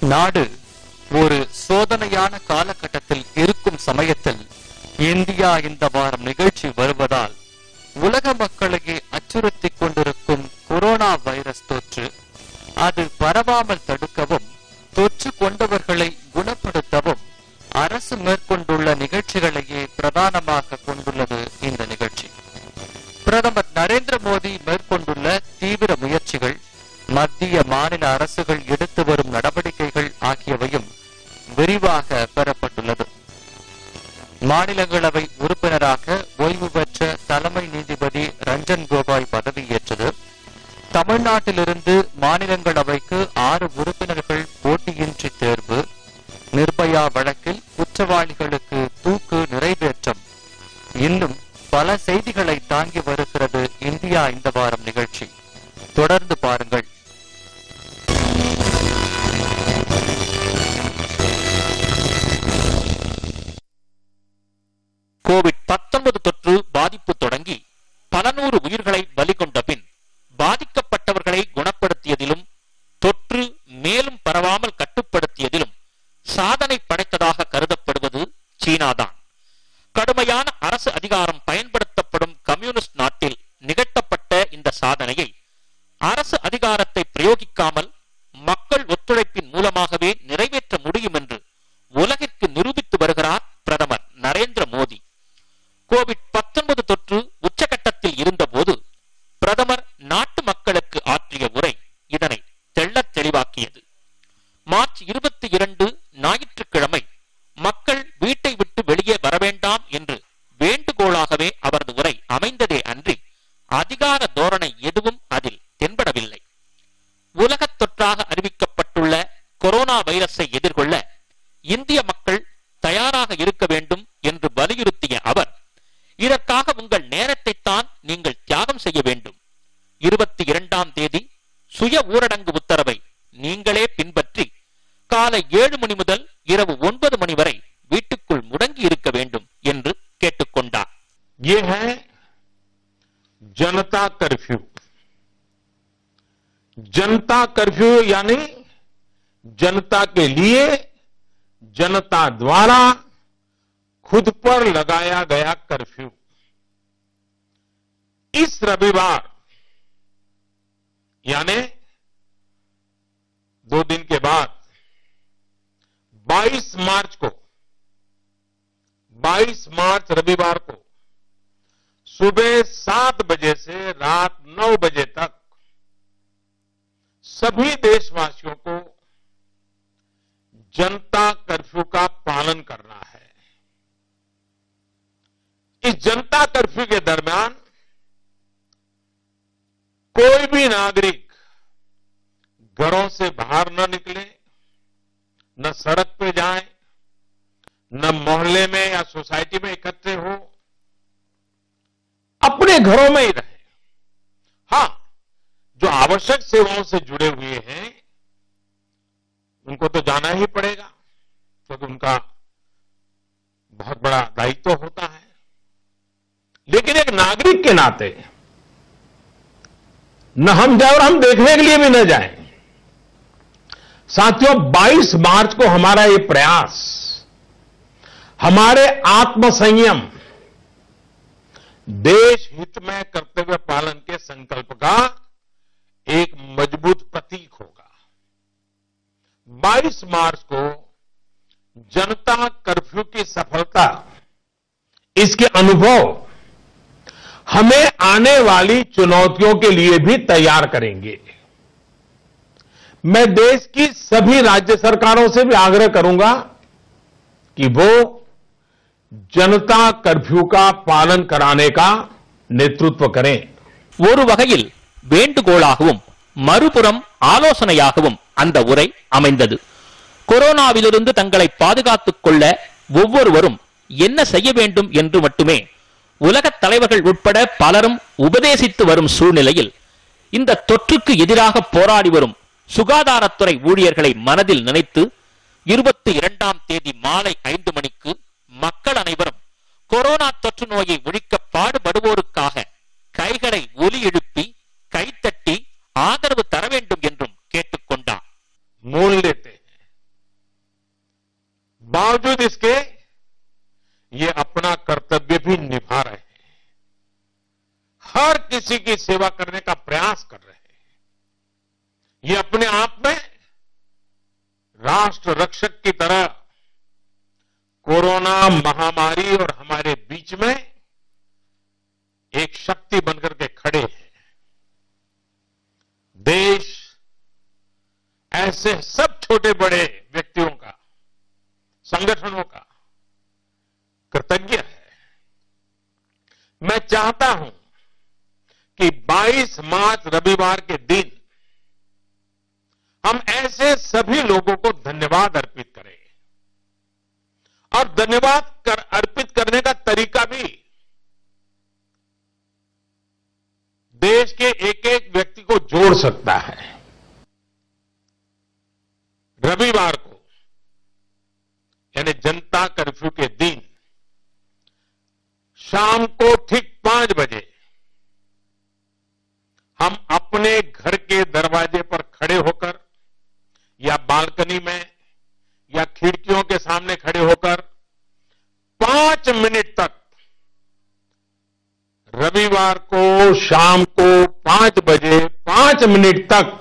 நாடு ஒரு சோதனையான காலகட்டத்தில் இருக்கும் சமயத்தில் இந்தியா இந்த வாரம் நிகழ்ச்சி வருவதால் உலக மக்களையே அச்சுறுத்திக் கொண்டிருக்கும் கொரோனா வைரஸ் தொற்று அது பரவாமல் தடுக்கவும் தொற்று கொண்டவர்களை குணப்படுத்தவும் அரசு மேற்கொண்டுள்ள நிகழ்ச்சிகளையே பிரதானமாக கொண்டுள்ளது இந்த நிகழ்ச்சி பிரதமர் நரேந்திர மோடி மேற்கொண்டுள்ள தீவிர முயற்சிகள் மத்திய மாநில அரசுகள் எடுத்து வரும் நடவடிக்கைகள் ஆகியவையும் விரிவாக பெறப்பட்டுள்ளது மாநிலங்களவை உறுப்பினராக ஓய்வு பெற்ற தலைமை நீதிபதி ரஞ்சன் கோகாய் பதவியேற்றது தமிழ்நாட்டிலிருந்து மாநிலங்களவைக்கு ஆறு உறுப்பினர்கள் போட்டியின்றி தேர்வு நிர்பயா வழக்கில் குற்றவாளிகளுக்கு தூக்கு நிறைவேற்றம் இன்னும் பல செய்திகளை தாங்கி வருகிறது இந்தியா இந்த வாரம் நிகழ்ச்சி தொடர்ந்து பாருங்கள் கோவிட் 19 தொற்று பாதிப்பு தொடங்கி பல நூறு உயிர்களை பலி கொண்ட பின் பாதிக்கப்பட்டவர்களை குணப்படுத்தியதிலும் தொற்று மேலும் பரவாமல் கட்டுப்படுத்தியதிலும் சாதனை படைத்ததாக கருதப்படுவது சீனாதான் கடுமையான அரசு அதிகாரம் பயன்படுத்தப்படும் கம்யூனிஸ்ட் நாட்டில் நிகழ்த்தப்பட்ட இந்த சாதனையை அரசு அதிகாரத்தை பிரயோகிக்காமல் மக்கள் ஒத்துழைப்பின் மூலமாகவே நிறைவேற்ற முடியும் என்று உலகிற்கு நிரூபித்து வருகிறார் பிரதமர் நரேந்திர மோடி கோவிட் 19 தொற்று உச்சகட்டத்தில் இருந்தபோது பிரதமர் நாட்டு மக்களுக்கு ஆற்றிய உரை இதனை தெள்ளத் தெளிவாக்கியது மார்ச் இருபத்தி இரண்டு ஞாயிற்றுக்கிழமை மக்கள் வீட்டை விட்டு வெளியே வர வேண்டாம் என்று வேண்டுகோளாகவே அவரது உரை அமைந்ததே அன்றி அதிகார தோரணை எதுவும் அதில் தென்படவில்லை உலகத் தொற்றாக அறிவிக்கப்பட்டுள்ள கொரோனா வைரஸை எதிர்கொள்ள இந்திய மக்கள் தயாராக இருக்க வேண்டும் என்று வலியுறுத்திய அவர் இதற்காக உங்கள் நேரத்தைத்தான் நீங்கள் தியாகம் செய்ய வேண்டும் இருபத்தி இரண்டாம் தேதி சுய ஊரடங்கு உத்தரவை நீங்களே பின்பற்றி காலை ஏழு மணி முதல் இரவு ஒன்பது மணி வரை வீட்டுக்குள் முடங்கி இருக்க வேண்டும் என்று கேட்டுக்கொண்டார் ये है जनता कर्फ्यू जनता कर्फ्यू यानी जनता के लिए जनता द्वारा खुद पर लगाया गया कर्फ्यू इस रविवार यानी दो दिन के बाद 22 मार्च को 22 मार्च रविवार को सुबह सात बजे से रात नौ बजे तक सभी देशवासियों को जनता कर्फ्यू का पालन करना है इस जनता कर्फ्यू के दरमियान कोई भी नागरिक घरों से बाहर न निकले न सड़क पे जाए न मोहल्ले में या सोसाइटी में इकट्ठे हो अपने घरों में ही रहे हां जो आवश्यक सेवाओं से जुड़े हुए हैं उनको तो जाना ही पड़ेगा क्योंकि उनका बहुत बड़ा दायित्व होता है लेकिन एक नागरिक के नाते न हम जाए और हम देखने के लिए भी न जाएं साथियों 22 मार्च को हमारा ये प्रयास हमारे आत्मसंयम देश हित में कर्तव्य पालन के संकल्प का एक मजबूत प्रतीक होगा 22 मार्च को जनता कर्फ्यू की सफलता इसके अनुभव हमें आने वाली चुनौतियों के लिए भी तैयार करेंगे मैं देश की सभी राज्य सरकारों से भी आग्रह करूंगा कि वो जनता कर्फ्यू का पालन कराने का नेतृत्व करें ஒரு வகையில் வேண்டுகோளாகவும் மறுபுறம் ஆலோசனையாகவும் அந்த உரை அமைந்தது கொரோனாவிலிருந்து தங்களை பாதுகாத்துக் கொள்ள ஒவ்வொருவரும் என்ன செய்ய வேண்டும் என்று மட்டுமே உலகத் தலைவர்கள் உட்பட பலரும் உபதேசித்து வரும் சூழ்நிலையில் இந்த தொற்றுக்கு எதிராக போராடி வரும் சுகாதாரத்துறை ஊழியர்களை மனதில் நினைத்து இருபத்தி இரண்டாம் தேதி மாலை ஐந்து மணிக்கு மக்கள் அனைவரும் கொரோனா தொற்று நோயை ஒழிக்க பாடுபடுவோருக்காக கைகளை ஒலி எழுப்பி கைத்தட்டி ஆதரவு தர வேண்டும் என்றும் கேட்டுக்கொண்டார் मोल लेते हैं बावजूद इसके ये अपना कर्तव्य भी निभा रहे हैं हर किसी की सेवा करने का प्रयास कर रहे हैं ये अपने आप में राष्ट्र रक्षक की तरह कोरोना महामारी और हमारे बीच में एक शक्ति बनकर के खड़े हैं देश ऐसे सब छोटे बड़े व्यक्तियों का संगठनों का कृतज्ञ है मैं चाहता हूं कि 22 मार्च रविवार के दिन हम ऐसे सभी लोगों को धन्यवाद अर्पित करें और धन्यवाद कर अर्पित करने का तरीका भी देश के एक एक व्यक्ति को जोड़ सकता है रविवार को यानी जनता कर्फ्यू के दिन शाम को ठीक पांच बजे हम अपने घर के दरवाजे पर खड़े होकर या बालकनी में या खिड़कियों के सामने खड़े होकर पांच मिनट तक रविवार को शाम को पांच बजे पांच मिनट तक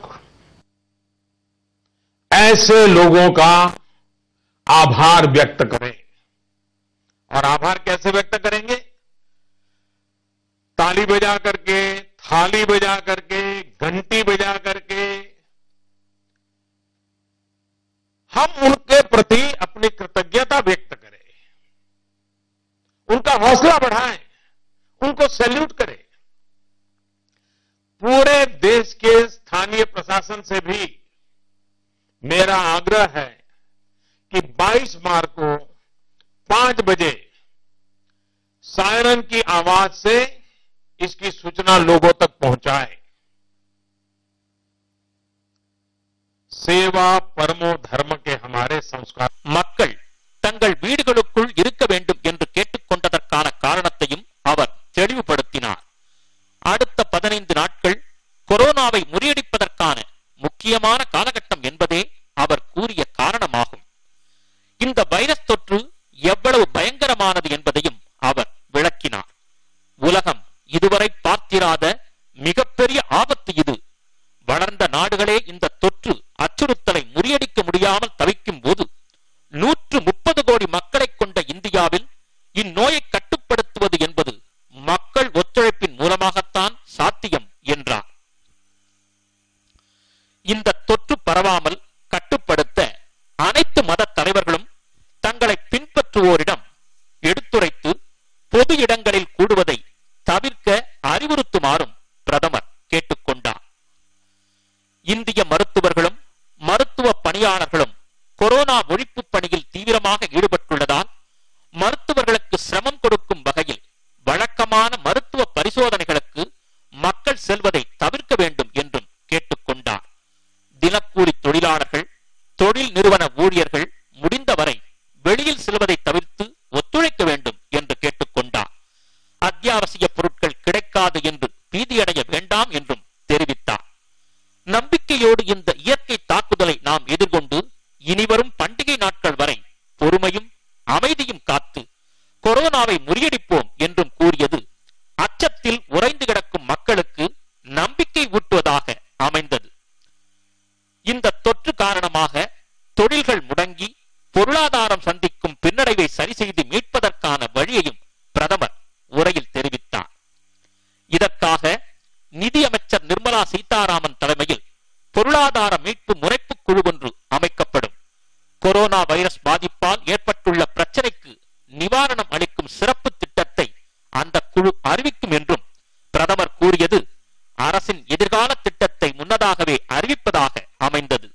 ऐसे लोगों का आभार व्यक्त करें और आभार कैसे व्यक्त करेंगे ताली बजा करके थाली बजा करके घंटी बजा करके हम उनके प्रति अपनी कृतज्ञता व्यक्त करें उनका हौसला बढ़ाएं उनको सैल्यूट करें पूरे देश के स्थानीय प्रशासन से भी मेरा आग्रह है कि 22 मार्च को 5 बजे सायरन की आवाज से इसकी सूचना लोगों तक पहुंचाए सेवा परमो धर्म के हमारे संस्कार மக்கள் தங்கள் வீடுகளுக்குள் இருக்க வேண்டும் என்று கேட்டுக்கொண்டதற்கான காரணத்தையும் அவர் தெளிவுபடுத்தினார் அடுத்த பதினைந்து நாட்கள் கொரோனாவை முறியடிப்பதற்கான முக்கியமான காலகட்டம் என்பதே அவர் கூறிய காரணமாகும் இந்த வைரஸ் தொற்று எவ்வளவு பயங்கரமானது என்பதையும் அவர் விளக்கினார் உலகம் இதுவரை பார்த்திராத மிகப்பெரிய ஆபத்து இது வளர்ந்த நாடுகளே இந்த தொற்று அச்சுறுத்தலை முறியடிக்க முடியாமல் தவிக்கும் போது நூற்று முப்பது கோடி மக்களை கொண்ட இந்தியாவில் இந்நோயை கட்டுப்படுத்துவது என்பது மக்கள் ஒத்துழைப்பின் மூலமாகத்தான் சாத்தியம் என்றார் இந்த தொற்று பரவாமல் கட்டுப்படுத்த அனைத்து மத தலைவர்களும் தங்களை பின்பற்றுவோரிடம் எடுத்துரைத்து பொது இடங்களில் கூடுவதை தவிர்க்க அறிவுறுத்துமாறும் பிரதமர் கேட்டுக்கொண்டார் இந்திய மருத்துவர்களும் மருத்துவ பணியாளர்களும் கொரோனா ஒழிப்பு பணியில் தீவிரமாக ஈடுபட்டுள்ளதால் மருத்துவர்களுக்கு சிரமம் கொடுக்கும் வகையில் வழக்கமான மருத்துவ பரிசோதனைகளுக்கு மக்கள் செல்வதை தவிர்க்க வேண்டும் என்றும் கேட்டுக்கொண்டார் தினக்கூலி தொழிலாளர்கள் தொழில் நிறுவன ஊழியர்கள் முடிந்தவரை வெளியில் செல்வதை தவிர்த்து ஒத்துழைக்க வேண்டும் என்று கேட்டுக்கொண்டார் அத்தியாவசிய பொருட்கள் கிடைக்காது என்று பீதியடைய வேண்டாம் என்றும் தெரிவித்தார் நம்பிக்கையோடு இந்த இயற்கை தாக்குதலை நாம் எதிர்கொண்டு இனிவரும் பண்டிகை நாட்கள் வரை பொறுமையும் அமைதியும் காத்து கொரோனாவை முறியடிப்போம் என்றும் கூறியது அச்சத்தில் உறைந்து கிடக்கும் மக்களுக்கு நம்பிக்கை ஊட்டுவதாக அமைந்தது இந்த தொற்று காரணமாக தொழில்கள் முடங்கி பொருளாதாரம் சந்திக்கும் பின்னடைவை சரி செய்து மீட்பதற்கான வழியையும் பிரதமர் உரையில் தெரிவித்தார் இதற்காக நிதியமைச்சர் நிர்மலா சீதாராமன் தலைமையில் பொருளாதார மீட்பு முறைப்பு குழு ஒன்று அமைக்கப்படும் கொரோனா வைரஸ் பாதிப்பால் ஏற்பட்டுள்ள பிரச்சனைக்கு நிவாரணம் அளிக்கும் சிறப்பு திட்டத்தை அந்த குழு அறிவிக்கும் என்றும் பிரதமர் கூறியது அரசின் எதிர்கால திட்டத்தை முன்னதாகவே அறிவிப்பதாக அமைந்தது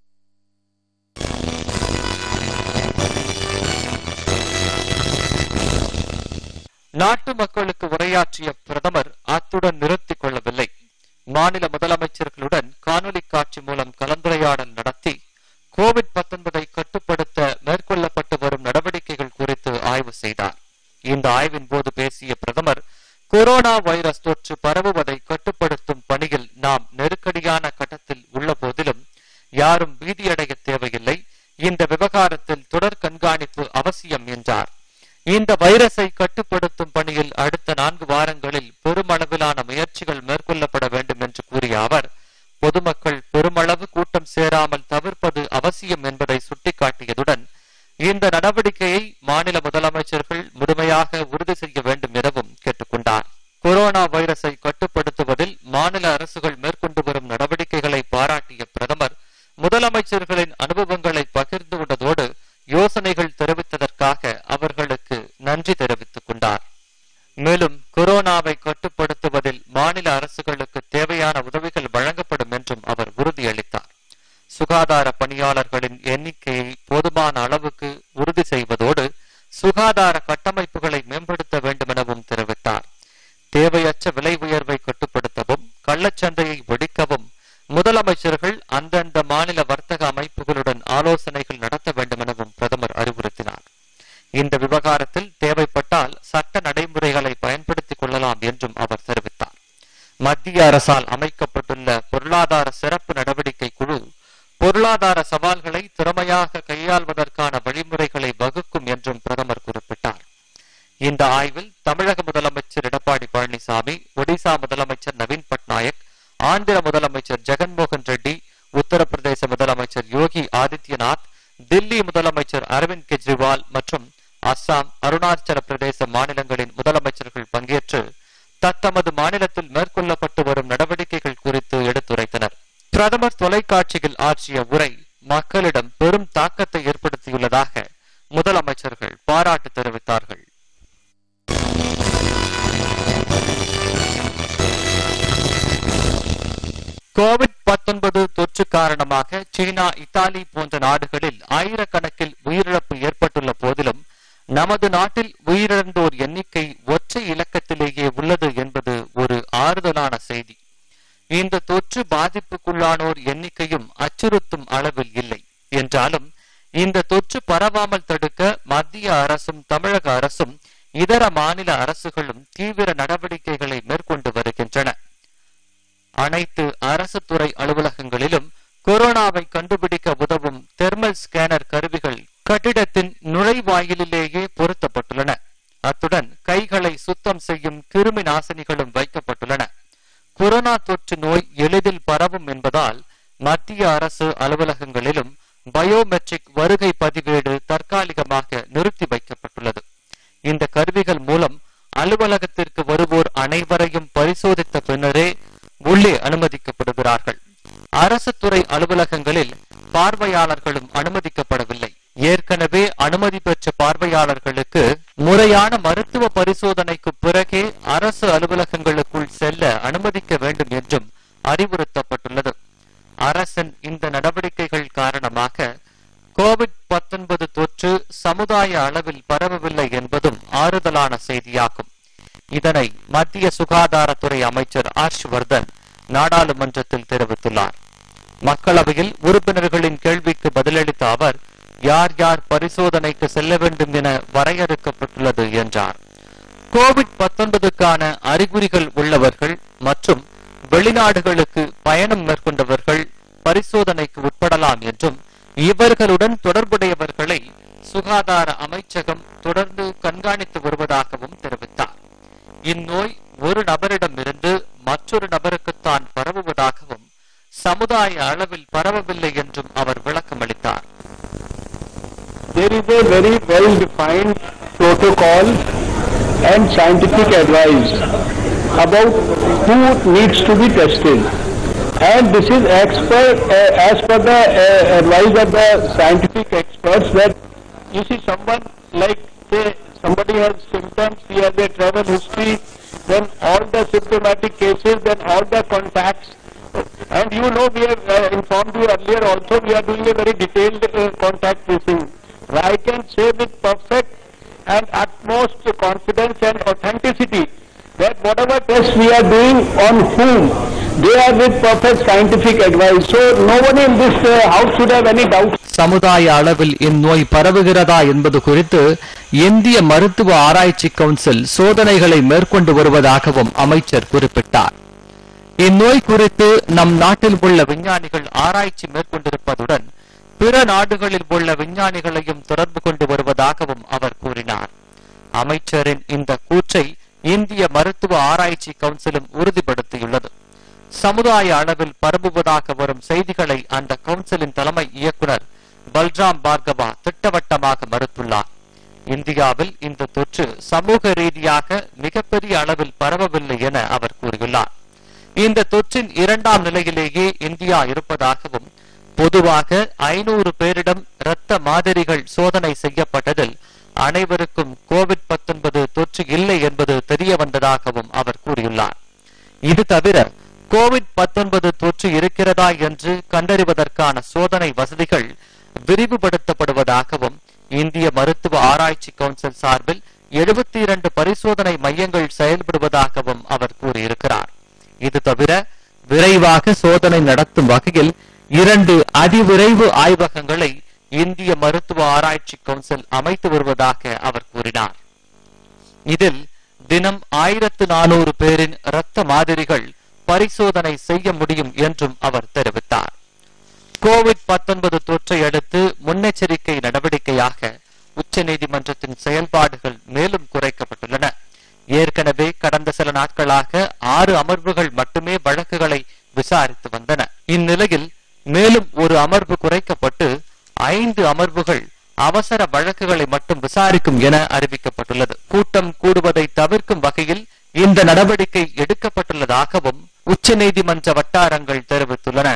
நாட்டு மக்களுக்கு உரையாற்றிய பிரதமர் அத்துடன் நிறுத்திக் கொள்ளவில்லை மாநில முதலமைச்சர்களுடன் காணொலி காட்சி மூலம் கலந்துரையாடல் நடத்தி கோவிட் 19 கட்டுப்படுத்த மேற்கொள்ளப்பட்டு வரும் நடவடிக்கைகள் குறித்து ஆய்வு செய்தார் இந்த ஆய்வின் போது பேசிய பிரதமர் கொரோனா வைரஸ் தொற்று பரவுவதை கட்டுப்படுத்தும் பணியில் நாம் நெருக்கடியான கட்டத்தில் உள்ள போதிலும் யாரும் பீதியடைய தேவையில்லை இந்த விவகாரத்தில் தொடர் கண்காணிப்பு அவசியம் என்றார் இந்த வைரஸை கட்டுப்படுத்தும் பணியில் அடுத்த நான்கு வாரங்களில் பெருமளவிலான முயற்சிகள் மேற்கொள்ளப்பட வேண்டும் என்று கூறிய அவர் பொதுமக்கள் பெருமளவு கூட்டம் சேராமல் தவிர்ப்பது அவசியம் என்பதை சுட்டிக்காட்டியதுடன் இந்த நடவடிக்கையை மாநில முதலமைச்சர்கள் முழுமையாக உறுதி செய்ய வேண்டும் எனவும் கேட்டுக்கொண்டார் கொரோனா வைரஸை கட்டுப்படுத்துவதில் மாநில அரசுகள் மேற்கொண்டு வரும் நடவடிக்கைகளை பாராட்டிய பிரதமர் முதலமைச்சர்களின் அனுபவங்களை பகிர்ந்து கொண்டதோடு யோசனைகள் தெரிவித்ததற்காக அவர்களுக்கு நன்றி தெரிவித்துக் கொண்டார் மேலும் கொரோனாவை கட்டுப்படுத்துவதில் மாநில அரசுகளுக்கு தேவையான உதவிகள் வழங்கப்படும் என்றும் அவர் உறுதியளித்தார் சுகாதார பணியாளர்களின் எண்ணிக்கையை போதுமான அளவுக்கு உறுதி செய்வதோடு சுகாதார கட்டமைப்புகளை மேம்படுத்த வேண்டும் எனவும் தெரிவித்தார் தேவையற்ற விலை உயர்வை கட்டுப்படுத்தவும் கள்ளச்சந்தையை வெடிக்கவும் முதலமைச்சர்கள் அந்தந்த மாநில வர்த்தக அமைப்புகளுடன் ஆலோசனைகள் நடத்த வேண்டும் எனவும் பிரதமர் அறிவுறுத்தினார் இந்த விவகாரத்தில் தேவைப்பட்டால் சட்ட நடைமுறைகளை பயன்படுத்திக் கொள்ளலாம் என்றும் அவர் தெரிவித்தார் மத்திய அரசால் அமைக்கப்பட்டுள்ள பொருளாதார சிறப்பு நடவடிக்கை குழு பொருளாதார சவால்களை திறமையாக கையாள்வதற்கான வழிமுறைகளை வகுக்கும் என்றும் பிரதமர் குறிப்பிட்டார் இந்த ஆய்வில் தமிழக முதலமைச்சர் எடப்பாடி பழனிசாமி ஒடிசா முதலமைச்சர் நவீன் பட்நாயக் ஆந்திர முதலமைச்சர் ஜெகன்மோகன் ரெட்டி உத்தரப்பிரதேச முதலமைச்சர் யோகி ஆதித்யநாத் தில்லி முதலமைச்சர் அரவிந்த் கெஜ்ரிவால் மற்றும் அஸ்ஸாம் அருணாச்சல பிரதேச மாநிலங்களின் முதலமைச்சர்கள் பங்கேற்று தத்தமது மாநிலத்தில் மேற்கொள்ளப்பட்டு வரும் நடவடிக்கைகள் குறித்து எடுத்துரைத்தனர் பிரதமர் தொலைக்காட்சியில் ஆற்றிய உரை மக்களிடம் பெரும் தாக்கத்தை ஏற்படுத்தியுள்ளதாக முதலமைச்சர்கள் பாராட்டு தெரிவித்தார்கள் கோவிட் பத்தொன்பது தொற்று காரணமாக சீனா இத்தாலி போன்ற நாடுகளில் ஆயிரக்கணக்கில் உயிரிழப்பு ஏற்பட்டுள்ள போதிலும் நமது நாட்டில் உயிரிழந்தோர் எண்ணிக்கை ஒற்றை இலக்கத்திலேயே உள்ளது என்பது ஒரு ஆறுதலான செய்தி இந்த தொற்று பாதிப்புக்குள்ளானோர் எண்ணிக்கையும் அச்சுறுத்தும் அளவில் இல்லை என்றாலும் இந்த தொற்று பரவாமல் தடுக்க மத்திய அரசும் தமிழக அரசும் இதர மாநில அரசுகளும் தீவிர நடவடிக்கைகளை மேற்கொண்டு வருகின்றன அனைத்து அரசு துறை அலுவலகங்களிலும் கொரோனாவை கண்டுபிடிக்க உதவும் தெர்மல் ஸ்கேனர் கருவிகள் கட்டிடத்தின் நுழைவாயிலிலேயே பொருத்தப்பட்டுள்ளன அத்துடன் கைகளை சுத்தம் செய்யும் கிருமி நாசினிகளும் வைக்கப்பட்டுள்ளன கொரோனா தொற்று நோய் எளிதில் பரவும் என்பதால் மத்திய அரசு அலுவலகங்களிலும் பயோமெட்ரிக் வருகை பதிவேடு தற்காலிகமாக நிறுத்தி வைக்கப்பட்டுள்ளது இந்த கருவிகள் மூலம் அலுவலகத்திற்கு வருவோர் அனைவரையும் பரிசோதித்த பின்னரே உள்ளே அனுமதிக்கப்படுகிறார்கள் அரசு துறை அலுவலகங்களில் பார்வையாளர்களும் அனுமதிக்கப்படவில்லை ஏற்கனவே அனுமதி பெற்ற பார்வையாளர்களுக்கு முறையான மருத்துவ பரிசோதனைக்கு பிறகே அரசு அலுவலகங்களுக்குள் செல்ல அனுமதிக்க வேண்டும் என்றும் அறிவுறுத்தப்பட்டுள்ளது அரசின் இந்த நடவடிக்கைகள் காரணமாக கோவிட் பத்தொன்பது தொற்று சமுதாய அளவில் பரவவில்லை என்பதும் ஆறுதலான செய்தியாகும் இதனை மத்திய சுகாதாரத்துறை அமைச்சர் ஹர்ஷ்வர்தன் நாடாளுமன்றத்தில் தெரிவித்துள்ளார் மக்களவையில் உறுப்பினர்களின் கேள்விக்கு பதிலளித்த அவர் யார் யார் பரிசோதனைக்கு செல்ல வேண்டும் என வரையறுக்கப்பட்டுள்ளது என்றார் கோவிட் பத்தொன்பதுக்கான அறிகுறிகள் உள்ளவர்கள் மற்றும் வெளிநாடுகளுக்கு பயணம் மேற்கொண்டவர்கள் பரிசோதனைக்கு உட்படலாம் என்றும் இவர்களுடன் தொடர்புடையவர்களை சுகாதார அமைச்சகம் தொடர்ந்து கண்காணித்து வருவதாகவும் தெரிவித்தார் இந்நோய் ஒரு நபரிடமிருந்து மற்றொரு நபருக்குத்தான் பரவுவதாகவும் சமுதாய அளவில் பரவவில்லை என்றும் அவர் விளக்கமளித்தார் There is a very well defined protocol and scientific advice about who needs to be tested. And this is expert, uh, as per the uh, advice of the scientific experts that you see someone like say somebody has symptoms, he has a travel history, then all the symptomatic cases, then all the contacts. And you know we have uh, informed you earlier also we are doing a very detailed uh, contact tracing. I can say with perfect and utmost confidence and authenticity that whatever tests we are doing on whom, they are with perfect scientific advice. So no one in this uh, house should have any doubt. சமுதாய அளவில் இந்நோய் பரவுகிறதா என்பது குறித்து இந்திய மருத்துவ ஆராய்ச்சி council சோதனைகளை மேற்கொண்டு வருவதாகவும் அமைச்சர் குறிப்பிட்டார் இந்நோய் குறித்து நம் நாட்டில் உள்ள விஞ்ஞானிகள் ஆராய்ச்சி மேற்கொண்டிருப்பதுடன் பிற நாடுகளில் உள்ள விஞ்ஞானிகளையும் தொடர்பு கொண்டு வருவதாகவும் அவர் கூறினார் அமைச்சரின் இந்த கூற்றை இந்திய மருத்துவ ஆராய்ச்சி கவுன்சிலும் உறுதிப்படுத்தியுள்ளது சமுதாய அளவில் பரவுவதாக வரும் செய்திகளை அந்த கவுன்சிலின் தலைமை இயக்குனர் பல்ராம் பார்கவா திட்டவட்டமாக மறுத்துள்ளார் இந்தியாவில் இந்த தொற்று சமூக ரீதியாக மிகப்பெரிய அளவில் பரவவில்லை என அவர் கூறியுள்ளார் இந்த தொற்றின் இரண்டாம் நிலையிலேயே இந்தியா இருப்பதாகவும் பொதுவாக ஐநூறு பேரிடம் இரத்த மாதிரிகள் சோதனை செய்யப்பட்டதில் அனைவருக்கும் கோவிட் 19 தொற்று இல்லை என்பது தெரிய வந்ததாகவும் அவர் கூறியுள்ளார் இது தவிர கோவிட் 19 தொற்று இருக்கிறதா என்று கண்டறிவதற்கான சோதனை வசதிகள் விரிவுபடுத்தப்படுவதாகவும் இந்திய மருத்துவ ஆராய்ச்சி கவுன்சில் சார்பில் எழுபத்தி இரண்டு பரிசோதனை மையங்கள் செயல்படுவதாகவும் அவர் கூறியிருக்கிறார் இது தவிர விரைவாக சோதனை நடத்தும் வகையில் இரண்டு அதிவிரைவு ஆய்வகங்களை இந்திய மருத்துவ ஆராய்ச்சி கவுன்சில் அமைத்து வருவதாக அவர் கூறினார் இதில் தினம் ஆயிரத்து நானூறு பேரின் இரத்த மாதிரிகள் பரிசோதனை செய்ய முடியும் என்றும் அவர் தெரிவித்தார் கோவிட் 19 தொற்றை அடுத்து முன்னெச்சரிக்கை நடவடிக்கையாக உச்சநீதிமன்றத்தின் செயல்பாடுகள் மேலும் குறைக்கப்பட்டுள்ளன ஏற்கனவே கடந்த சில நாட்களாக ஆறு அமர்வுகள் மட்டுமே வழக்குகளை விசாரித்து வந்தன இந்நிலையில் மேலும் ஒரு அமர்வு குறைக்கப்பட்டு ஐந்து அமர்வுகள் அவசர வழக்குகளை மட்டும் விசாரிக்கும் என அறிவிக்கப்பட்டுள்ளது கூட்டம் கூடுவதை தவிர்க்கும் வகையில் இந்த நடவடிக்கை எடுக்கப்பட்டுள்ளதாகவும் உச்சநீதிமன்ற வட்டாரங்கள் தெரிவித்துள்ளன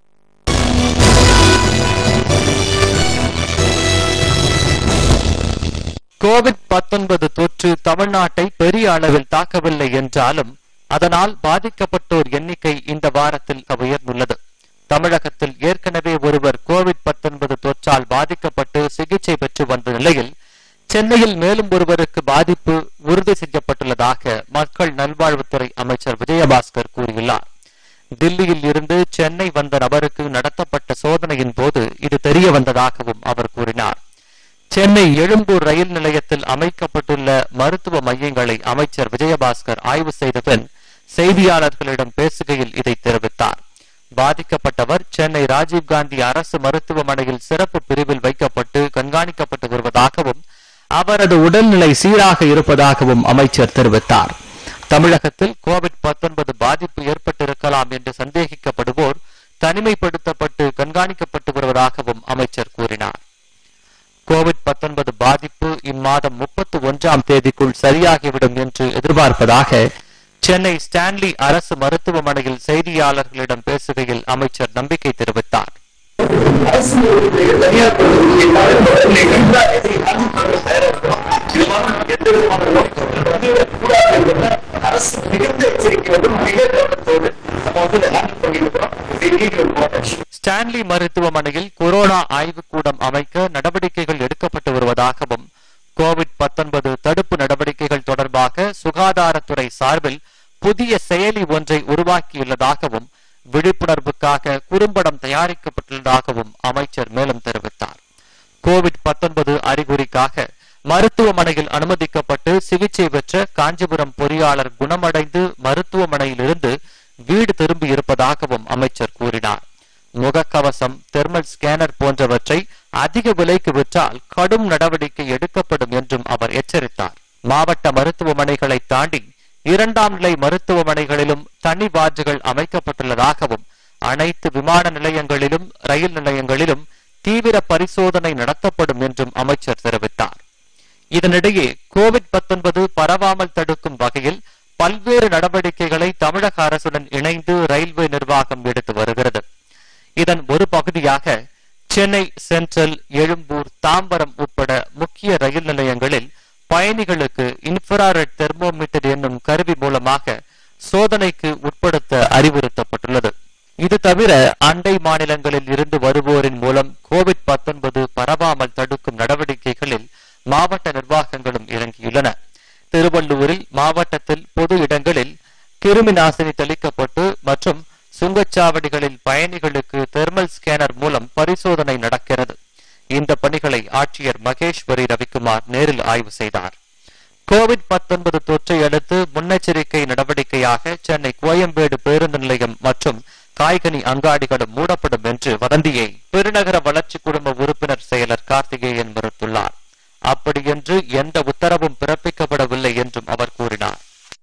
கோவிட் 19 தொற்று தமிழ்நாட்டை பெரிய அளவில் தாக்கவில்லை என்றாலும் அதனால் பாதிக்கப்பட்டோர் எண்ணிக்கை இந்த வாரத்தில் உயர்ந்துள்ளது தமிழகத்தில் ஏற்கனவே ஒருவர் கோவிட் 19 தொற்றால் பாதிக்கப்பட்டு சிகிச்சை பெற்று வந்த நிலையில் சென்னையில் மேலும் ஒருவருக்கு பாதிப்பு உறுதி செய்யப்பட்டுள்ளதாக மக்கள் நல்வாழ்வுத்துறை அமைச்சர் விஜயபாஸ்கர் கூறியுள்ளார் தில்லியில் இருந்து சென்னை வந்த நபருக்கு நடத்தப்பட்ட சோதனையின் போது இது தெரிய வந்ததாகவும் அவர் கூறினார் சென்னை எழும்பூர் ரயில் நிலையத்தில் அமைக்கப்பட்டுள்ள மருத்துவ மையங்களை அமைச்சர் விஜயபாஸ்கர் ஆய்வு செய்த பின் செய்தியாளர்களிடம் பேசுகையில் இதை தெரிவித்தார் பாதிக்கப்பட்டவர் சென்னை ராஜீவ்காந்தி அரசு மருத்துவமனையில் சிறப்பு பிரிவில் வைக்கப்பட்டு கண்காணிக்கப்பட்டு வருவதாகவும் அவரது உடல்நிலை சீராக இருப்பதாகவும் அமைச்சர் தெரிவித்தார் தமிழகத்தில் கோவிட் 19 பாதிப்பு ஏற்பட்டிருக்கலாம் என்று சந்தேகிக்கப்படுவோர் தனிமைப்படுத்தப்பட்டு கண்காணிக்கப்பட்டு வருவதாகவும் அமைச்சர் கூறினார் கோவிட் 19 பாதிப்பு இம்மாதம் முப்பத்தி ஒன்றாம் தேதிக்குள் சரியாகிவிடும் என்று எதிர்பார்ப்பதாக சென்னை ஸ்டான்லி அரசு மருத்துவமனையில் செய்தியாளர்களிடம் பேசுகையில் அமைச்சர் நம்பிக்கை தெரிவித்தார் அரசு தனியார் எந்த விதமான கூடாது என்பதை அரசு மிகுந்த எச்சரிக்கையோடும் மிக கவனத்தோடு நம்ம வந்து இதை ஹேண்டில் பண்ணிட்டு இருக்கோம் ஸ்டான்லி மருத்துவமனையில் கொரோனா ஆய்வுக்கூடம் அமைக்க நடவடிக்கைகள் எடுக்கப்பட்டு வருவதாகவும் கோவிட் 19 தடுப்பு நடவடிக்கைகள் தொடர்பாக சுகாதாரத்துறை சார்பில் புதிய செயலி ஒன்றை உருவாக்கியுள்ளதாகவும் விழிப்புணர்வுக்காக குறும்படம் தயாரிக்கப்பட்டுள்ளதாகவும் அமைச்சர் மேலும் தெரிவித்தார் கோவிட் 19 அறிகுறிக்காக மருத்துவமனையில் அனுமதிக்கப்பட்டு சிகிச்சை பெற்ற காஞ்சிபுரம் பொறியாளர் குணமடைந்து மருத்துவமனையிலிருந்து வீடு திரும்பி இருப்பதாகவும் அமைச்சர் கூறினார் முகக்கவசம் தெர்மல் ஸ்கேனர் போன்றவற்றை அதிக விலைக்கு விற்றால் கடும் நடவடிக்கை எடுக்கப்படும் என்றும் அவர் எச்சரித்தார் மாவட்ட மருத்துவமனைகளை தாண்டி இரண்டாம் நிலை மருத்துவமனைகளிலும் தனி வார்டுகள் அமைக்கப்பட்டுள்ளதாகவும் அனைத்து விமான நிலையங்களிலும் ரயில் நிலையங்களிலும் தீவிர பரிசோதனை நடத்தப்படும் என்றும் அமைச்சர் தெரிவித்தார் இதனிடையே கோவிட் 19 பரவாமல் தடுக்கும் வகையில் பல்வேறு நடவடிக்கைகளை தமிழக அரசுடன் இணைந்து ரயில்வே நிர்வாகம் எடுத்து வருகிறது இதன் ஒரு பகுதியாக சென்னை சென்ட்ரல் எழும்பூர் தாம்பரம் உட்பட முக்கிய ரயில் நிலையங்களில் பயணிகளுக்கு இன்ஃப்ராரெட் தெர்மோமீட்டர் என்னும் கருவி மூலமாக சோதனைக்கு உட்படுத்த அறிவுறுத்தப்பட்டுள்ளது இது தவிர அண்டை மாநிலங்களில் இருந்து வருவோரின் மூலம் கோவிட் 19 பரவாமல் தடுக்கும் நடவடிக்கைகளில் மாவட்ட நிர்வாகங்களும் இறங்கியுள்ளன திருவள்ளூரில் மாவட்டத்தில் பொது இடங்களில் கிருமி நாசினி தெளிக்கப்பட்டு மற்றும் சுங்கச்சாவடிகளில் பயணிகளுக்கு தெர்மல் ஸ்கேனர் மூலம் பரிசோதனை நடக்கிறது இந்த பணிகளை ஆட்சியர் மகேஸ்வரி ரவிக்குமார் நேரில் ஆய்வு செய்தார் கோவிட் 19 தொற்றை அடுத்து முன்னெச்சரிக்கை நடவடிக்கையாக சென்னை கோயம்பேடு பேருந்து நிலையம் மற்றும் காய்கனி அங்காடிகளும் மூடப்படும் என்று வதந்தியை பெருநகர வளர்ச்சி குழும உறுப்பினர் செயலர் கார்த்திகேயன் மறுத்துள்ளார் அப்படியென்று எந்த உத்தரவும் பிறப்பிக்கப்படவில்லை என்றும் அவர் கூறினார்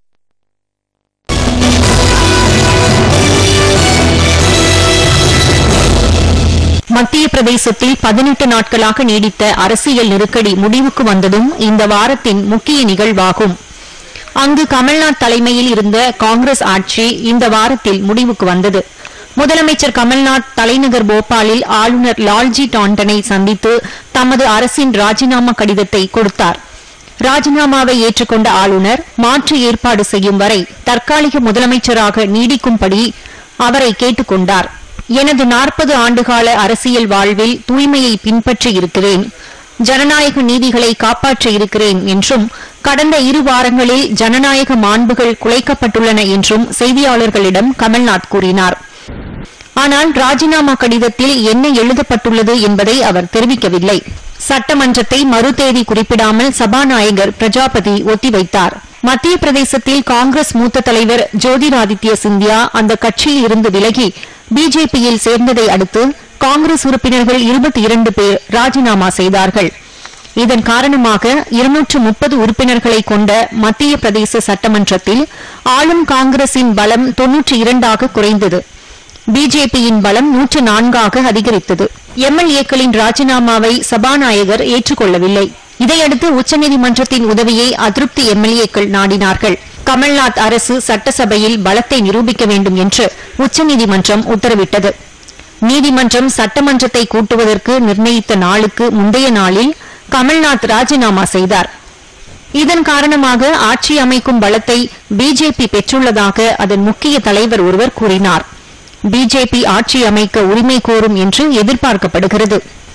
மத்திய பிரதேசத்தில் பதினெட்டு நாட்களாக நீடித்த அரசியல் நெருக்கடி முடிவுக்கு வந்ததும் இந்த வாரத்தின் முக்கிய நிகழ்வாகும் அங்கு கமல்நாத் தலைமையில் இருந்த காங்கிரஸ் ஆட்சி இந்த வாரத்தில் முடிவுக்கு வந்தது முதலமைச்சர் கமல்நாத் தலைநகர் போபாலில் ஆளுநர் லால்ஜி டாண்டனை சந்தித்து தமது அரசின் ராஜினாமா கடிதத்தை கொடுத்தார் ராஜினாமாவை ஏற்றுக்கொண்ட ஆளுநர் மாற்று ஏற்பாடு செய்யும் வரை தற்காலிக முதலமைச்சராக நீடிக்கும்படி அவரை கேட்டுக் கொண்டார் எனது நாற்பது ஆண்டுகால அரசியல் வாழ்வில் தூய்மையை பின்பற்றி இருக்கிறேன் ஜனநாயக நீதிகளை காப்பாற்ற இருக்கிறேன் என்றும் கடந்த இரு வாரங்களில் ஜனநாயக மாண்புகள் குலைக்கப்பட்டுள்ளன என்றும் செய்தியாளர்களிடம் கமல்நாத் கூறினார் ஆனால் ராஜினாமா கடிதத்தில் என்ன எழுதப்பட்டுள்ளது என்பதை அவர் தெரிவிக்கவில்லை சட்டமன்றத்தை மறுதேதி குறிப்பிடாமல் சபாநாயகர் பிரஜாபதி ஒத்திவைத்தார் மத்திய பிரதேசத்தில் காங்கிரஸ் மூத்த தலைவர் ஜோதிராதித்ய சிந்தியா அந்த கட்சியில் இருந்து விலகி பிஜேபியில் சேர்ந்ததை அடுத்து காங்கிரஸ் உறுப்பினர்கள் இருபத்தி இரண்டு பேர் ராஜினாமா செய்தார்கள் இதன் காரணமாக இருநூற்று முப்பது உறுப்பினர்களை கொண்ட மத்திய பிரதேச சட்டமன்றத்தில் ஆளும் காங்கிரசின் பலம் தொன்னூற்றி இரண்டாக குறைந்தது பிஜேபியின் பலம் நூற்று நான்காக அதிகரித்தது எம்எல்ஏக்களின் ராஜினாமாவை சபாநாயகர் ஏற்றுக்கொள்ளவில்லை இதையடுத்து உச்சநீதிமன்றத்தின் உதவியை அதிருப்தி எம்எல்ஏக்கள் நாடினார்கள் கமல்நாத் அரசு சட்டசபையில் பலத்தை நிரூபிக்க வேண்டும் என்று உச்சநீதிமன்றம் உத்தரவிட்டது நீதிமன்றம் சட்டமன்றத்தை கூட்டுவதற்கு நிர்ணயித்த நாளுக்கு முந்தைய நாளில் கமல்நாத் ராஜினாமா செய்தார் இதன் காரணமாக ஆட்சி அமைக்கும் பலத்தை பிஜேபி பெற்றுள்ளதாக அதன் முக்கிய தலைவர் ஒருவர் கூறினார் பிஜேபி ஆட்சி அமைக்க உரிமை கோரும் என்று எதிர்பார்க்கப்படுகிறது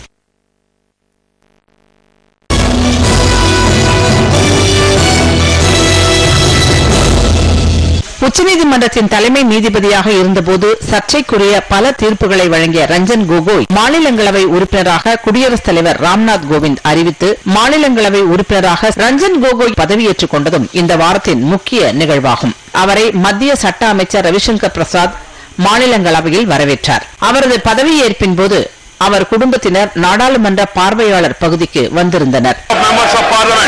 உச்சநீதிமன்றத்தின் தலைமை நீதிபதியாக இருந்தபோது சர்ச்சைக்குரிய பல தீர்ப்புகளை வழங்கிய ரஞ்சன் கோகோய் மாநிலங்களவை உறுப்பினராக குடியரசுத் தலைவர் ராம்நாத் கோவிந்த் அறிவித்து மாநிலங்களவை உறுப்பினராக ரஞ்சன் கோகோய் பதவியேற்றுக் கொண்டதும் இந்த வாரத்தின் முக்கிய நிகழ்வாகும் அவரை மத்திய சட்ட அமைச்சர் ரவிசங்கர் பிரசாத் மாநிலங்களவையில் வரவேற்றார் அவரது பதவியேற்பின் போது அவர் குடும்பத்தினர் நாடாளுமன்ற பார்வையாளர் பகுதிக்கு வந்திருந்தனர் members of parliament.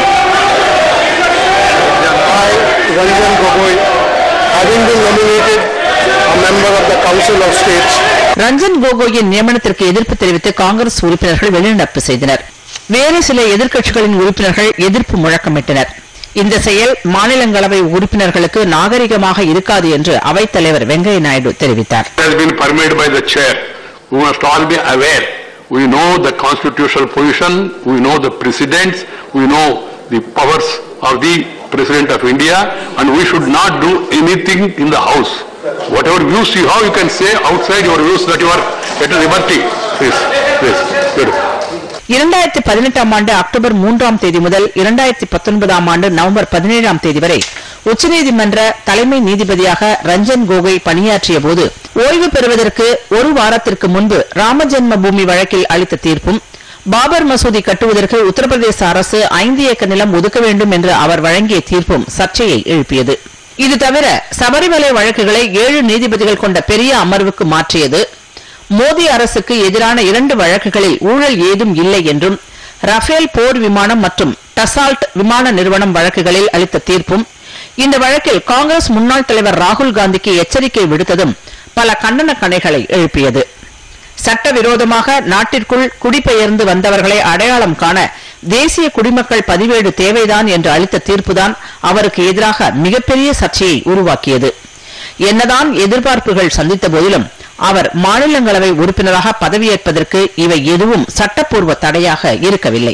I, Ranjan Gogoi, having been nominated a member of the Council of States, Ranjan கோகோயின் நியமனத்திற்கு எதிர்ப்பு தெரிவித்து காங்கிரஸ் உறுப்பினர்கள் வெளிநடப்பு செய்தனர் வேறு சில எதிர்க்கட்சிகளின் உறுப்பினர்கள் எதிர்ப்பு முழக்கமிட்டனர் இந்த செயல் மாநிலங்களவை உறுப்பினர்களுக்கு நாகரிகமாக இருக்காது என்று அவைத்தலைவர் வெங்கையா நாயுடு தெரிவித்தார் has been permitted by the chair. We must all be aware. We know the constitutional position, we know the precedents, we know the powers of the President of India, and we should not do anything in the House. Whatever views you have, you can say outside your views that you are at liberty. Please, please, good. இரண்டாயிரத்தி பதினெட்டாம் ஆண்டு October மூன்றாம் தேதி முதல் இரண்டாயிரத்தி பத்தொன்பதாம் ஆண்டு November பதினேழாம் தேதி வரை உச்சநீதிமன்ற தலைமை நீதிபதியாக ரஞ்சன் கோகோய் பணியாற்றிய போது ஓய்வு பெறுவதற்கு ஒரு வாரத்திற்கு முன்பு ராமஜென்ம பூமி வழக்கில் அளித்த தீர்ப்பும் பாபர் மசூதி கட்டுவதற்கு உத்தரப்பிரதேச அரசு ஐந்து ஏக்கர் நிலம் ஒதுக்க வேண்டும் என்று அவர் வழங்கிய தீர்ப்பும் சர்ச்சையை எழுப்பியது இது தவிர சபரிமலை வழக்குகளை ஏழு நீதிபதிகள் கொண்ட பெரிய அமர்வுக்கு மாற்றியது மோடி அரசுக்கு எதிரான இரண்டு வழக்குகளில் ஊழல் ஏதும் இல்லை என்றும் ரஃபேல் போர் விமானம் மற்றும் டசால்ட் விமான நிறுவனம் வழக்குகளில் அளித்த தீர்ப்பும் இந்த வழக்கில் காங்கிரஸ் முன்னாள் தலைவர் ராகுல் காந்திக்கு எச்சரிக்கை விடுத்ததும் பல கண்டன கணைகளை எழுப்பியது சட்டவிரோதமாக நாட்டிற்குள் குடிபெயர்ந்து வந்தவர்களை அடையாளம் காண தேசிய குடிமக்கள் பதிவேடு தேவைதான் என்று அளித்த தீர்ப்புதான் அவருக்கு எதிராக மிகப்பெரிய சர்ச்சையை உருவாக்கியது என்னதான் எதிர்பார்ப்புகள் சந்தித்த போதிலும் அவர் மாநிலங்களவை உறுப்பினராக பதவியேற்பதற்கு இவை எதுவும் சட்டப்பூர்வ தடையாக இருக்கவில்லை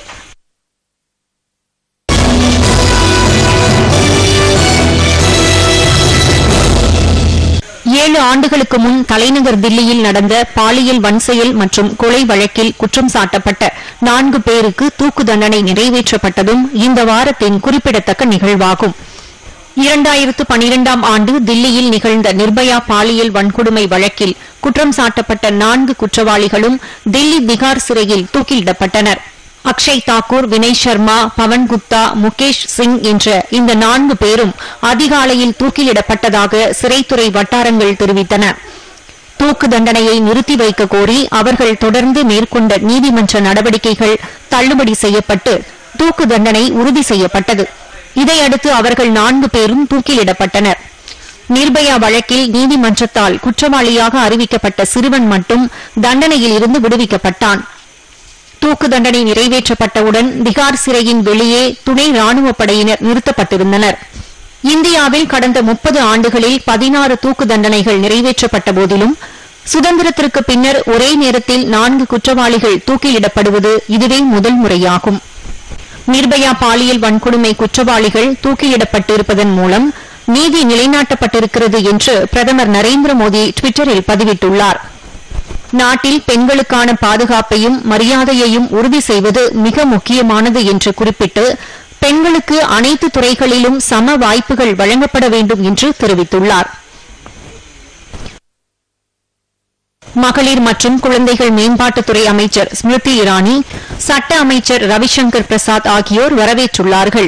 ஏழு ஆண்டுகளுக்கு முன் தலைநகர் தில்லியில் நடந்த பாலியல் வன்செயல் மற்றும் கொலை வழக்கில் குற்றம் சாட்டப்பட்ட நான்கு பேருக்கு தூக்கு தண்டனை நிறைவேற்றப்பட்டதும் இந்த வாரத்தின் குறிப்பிடத்தக்க நிகழ்வாகும் இரண்டாயிரத்து பனிரெண்டாம் ஆண்டு தில்லியில் நிகழ்ந்த நிர்பயா பாலியல் வன்கொடுமை வழக்கில் குற்றம் சாட்டப்பட்ட நான்கு குற்றவாளிகளும் தில்லி திகார் சிறையில் தூக்கிலிடப்பட்டனர் அக்ஷய் தாக்கூர் வினய் சர்மா பவன் குப்தா முகேஷ் சிங் என்ற இந்த நான்கு பேரும் அதிகாலையில் தூக்கிலிடப்பட்டதாக சிறைத்துறை வட்டாரங்கள் தெரிவித்தன தூக்கு தண்டனையை நிறுத்தி வைக்க கோரி அவர்கள் தொடர்ந்து மேற்கொண்ட நீதிமன்ற நடவடிக்கைகள் தள்ளுபடி செய்யப்பட்டு தூக்கு தண்டனை உறுதி செய்யப்பட்டது இதையடுத்து அவர்கள் நான்கு பேரும் தூக்கிலிடப்பட்டனர் நிர்பயா வழக்கில் நீதிமன்றத்தால் குற்றவாளியாக அறிவிக்கப்பட்ட சிறுவன் மட்டும் தண்டனையில் இருந்து விடுவிக்கப்பட்டான் தூக்கு தண்டனை நிறைவேற்றப்பட்டவுடன் திகார் சிறையின் வெளியே துணை ராணுவப் படையினர் நிறுத்தப்பட்டிருந்தனர் இந்தியாவில் கடந்த முப்பது ஆண்டுகளில் பதினாறு தூக்கு தண்டனைகள் நிறைவேற்றப்பட்ட போதிலும் சுதந்திரத்திற்கு பின்னர் ஒரே நேரத்தில் நான்கு குற்றவாளிகள் தூக்கிலிடப்படுவது இதுவே முதல் முறையாகும் நிர்பயா பாலியல் வன்கொடுமை குற்றவாளிகள் தூக்கிலிடப்பட்டிருப்பதன் மூலம் நீதி நிலைநாட்டப்பட்டிருக்கிறது என்று பிரதமர் நரேந்திர மோடி டுவிட்டரில் பதிவிட்டுள்ளார் நாட்டில் பெண்களுக்கான பாதுகாப்பையும் மரியாதையையும் உறுதி செய்வது மிக முக்கியமானது என்று குறிப்பிட்டு பெண்களுக்கு அனைத்து துறைகளிலும் சம வாய்ப்புகள் வழங்கப்பட வேண்டும் என்று தெரிவித்துள்ளார் மகளிர் மற்றும் குழந்தைகள் மேம்பாட்டுத்துறை அமைச்சர் ஸ்மிருதி இரானி சட்ட அமைச்சர் ரவிசங்கர் பிரசாத் ஆகியோர் வரவேற்றுள்ளார்கள்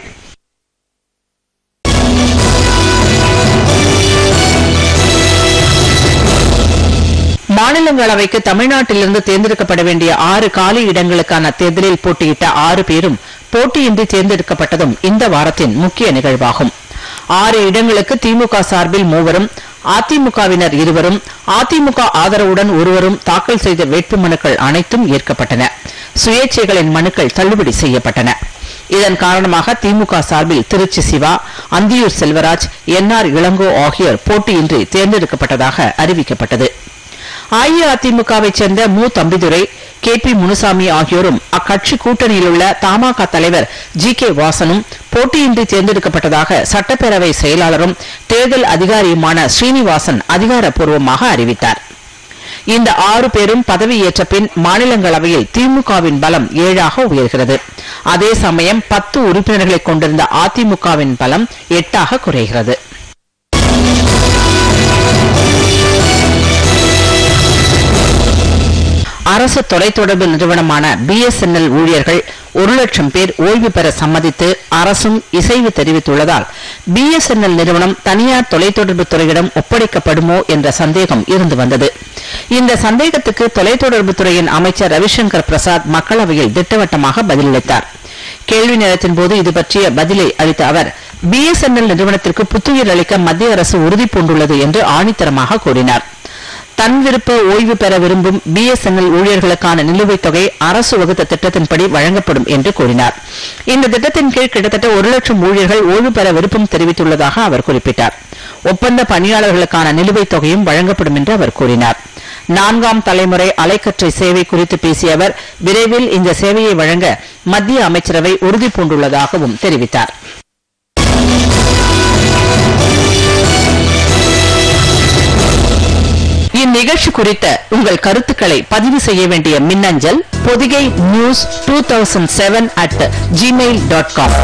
மாநிலங்களவைக்கு தமிழ்நாட்டிலிருந்து தேர்ந்தெடுக்கப்பட வேண்டிய ஆறு காலி இடங்களுக்கான தேர்தலில் போட்டியிட்ட ஆறு பேரும் போட்டியின்றி தேர்ந்தெடுக்கப்பட்டதும் இந்த வாரத்தின் முக்கிய நிகழ்வாகும் ஆறு இடங்களுக்கு திமுக சார்பில் மூவரும் அதிமுகவினர் இருவரும் அதிமுக ஆதரவுடன் ஒருவரும் தாக்கல் செய்த வேட்புமனுக்கள் அனைத்தும் ஏற்கப்பட்டன சுயேட்சைகளின் மனுக்கள் தள்ளுபடி செய்யப்பட்டன இதன் காரணமாக திமுக சார்பில் திருச்சி சிவா அந்தியூர் செல்வராஜ் என் ஆர் இளங்கோ ஆகியோர் போட்டியின்றி தேர்ந்தெடுக்கப்பட்டதாக அறிவிக்கப்பட்டது அஇஅதிமுகவைச் சேர்ந்த மு தம்பிதுரை கே பி முனுசாமி ஆகியோரும் அக்கட்சி கூட்டணியில் உள்ள தமாக தலைவர் ஜி கே வாசனும் போட்டியின்றி தேர்ந்தெடுக்கப்பட்டதாக சட்டப்பேரவை செயலாளரும் தேர்தல் அதிகாரியுமான ஸ்ரீனிவாசன் அதிகாரப்பூர்வமாக அறிவித்தார் இந்த ஆறு பேரும் பதவியேற்ற பின் மாநிலங்களவையில் திமுகவின் பலம் ஏழாக உயர்கிறது அதே சமயம் பத்து உறுப்பினர்களை கொண்டிருந்த அதிமுகவின் பலம் எட்டாக குறைகிறது அரசு தொலைத்தொடர்பு நிறுவனமான பிஎஸ்என்எல் ஊழியர்கள் ஒரு லட்சம் பேர் ஓய்வு பெற சம்மதித்து அரசும் இசைவு தெரிவித்துள்ளதால் பிஎஸ்என்எல் நிறுவனம் தனியார் தொலைத்தொடர்பு துறையிடம் ஒப்படைக்கப்படுமோ என்ற சந்தேகம் இருந்து வந்தது இந்த சந்தேகத்துக்கு தொலைத்தொடர்பு துறையின் அமைச்சர் ரவிசங்கர் பிரசாத் மக்களவையில் திட்டவட்டமாக பதிலளித்தார் கேள்வி நேரத்தின் போது இது பற்றிய பதிலை அளித்த அவர் பிஎஸ்என்எல் நிறுவனத்திற்கு புத்துயிர் அளிக்க மத்திய அரசு உறுதி பூண்டுள்ளது என்று ஆணித்தரமாக கூறினார் தன் விருப்ப ஓய்வு பெற விரும்பும் பிஎஸ்என்எல் ஊழியர்களுக்கான நிலுவைத் தொகை அரசு வகுத்த திட்டத்தின்படி வழங்கப்படும் என்று கூறினார் இந்த திட்டத்தின் கீழ் கிட்டத்தட்ட ஒரு லட்சம் ஊழியர்கள் ஓய்வு பெற விருப்பம் தெரிவித்துள்ளதாக அவர் குறிப்பிட்டார் ஒப்பந்த பணியாளர்களுக்கான நிலுவைத் தொகையும் வழங்கப்படும் என்று அவர் கூறினார் நான்காம் தலைமுறை அலைக்கற்றை சேவை குறித்து பேசிய அவர் விரைவில் இந்த சேவையை வழங்க மத்திய அமைச்சரவை உறுதி பூண்டுள்ளதாகவும் தெரிவித்தார் இந்நிகழ்ச்சி குறித்த உங்கள் கருத்துக்களை பதிவு செய்ய வேண்டிய மின்னஞ்சல் Pothigai news two thousand seven at Gmail dot com